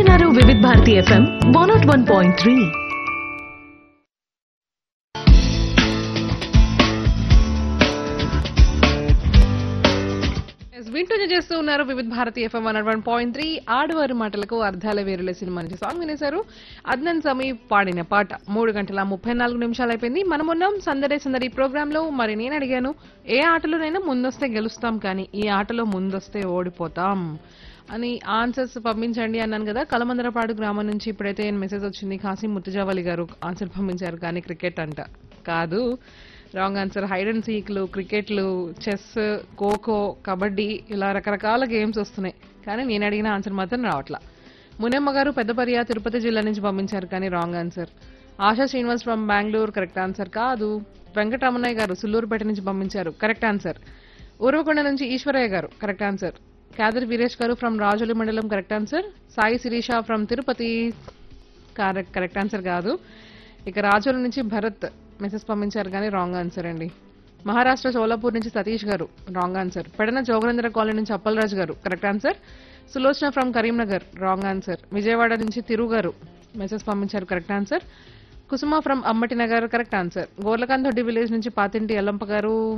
వింటున్నారు Vividh Bharati FM one not one point three Yes, వింటూనే చేస్తూ ఉన్నారు Vividh Bharati FM one one point three ఆడవారి మాటలకు అర్థాల వేరుల సినిమా నుంచి సాంగ్ వినేశారు అద్నన్ సమీ పాడిన పాట మూడు గంటల ముప్పై నాలుగు నిమిషాలు అయిపోయింది మనం ఉన్నాం సందడే సందడి ప్రోగ్రామ్ లో మరి నేను అడిగాను ఏ ఆటలోనైనా ముందొస్తే గెలుస్తాం కానీ ఈ ఆటలో ముందొస్తే ఓడిపోతాం అని ఆన్సర్స్ పంపించండి అన్నాను కదా కలమందరపాడు గ్రామం నుంచి ఇప్పుడైతే మెసేజ్ వచ్చింది కాసిం ముత్తుజావలి గారు ఆన్సర్ పంపించారు కానీ క్రికెట్ అంట కాదు రాంగ్ ఆన్సర్ హైడ్ అండ్ సీక్లు క్రికెట్లు చెస్ ఖోఖో కబడ్డీ ఇలా రకరకాల గేమ్స్ వస్తున్నాయి కానీ నేను అడిగిన ఆన్సర్ మాత్రం రావట్లా మునమ్మ గారు పెద్దపర్య తిరుపతి జిల్లా నుంచి పంపించారు కానీ wrong answer Asha Srinivas from Bengaluru correct answer కాదు వెంకటరమణయ్య గారు సుల్లూరుపేట నుంచి పంపించారు కరెక్ట్ ఆన్సర్ ఉరవకొండ నుంచి ఈశ్వరయ్య గారు కరెక్ట్ ఆన్సర్ క్యాదర్ వీరేష్ గారు ఫ్రమ్ రాజోలి మండలం correct answer Sai Sirisha from Tirupati correct correct answer కాదు ఇక రాజోల నుంచి భరత్ మెసేజ్ పంపించారు కానీ రాంగ్ ఆన్సర్ అండి మహారాష్ట్ర సోలాపూర్ నుంచి Satish garu wrong answer Pedana Joganendra colony నుంచి Appalaraju garu correct answer Sulochana from Karimnagar wrong answer Vijayawada నుంచి తిరు గారు మెసేజ్ పంపించారు correct answer Kusuma from Ammati Nagar correct answer Gorlakanthoddi village నుంచి పాతింటి ఎల్లంప గారు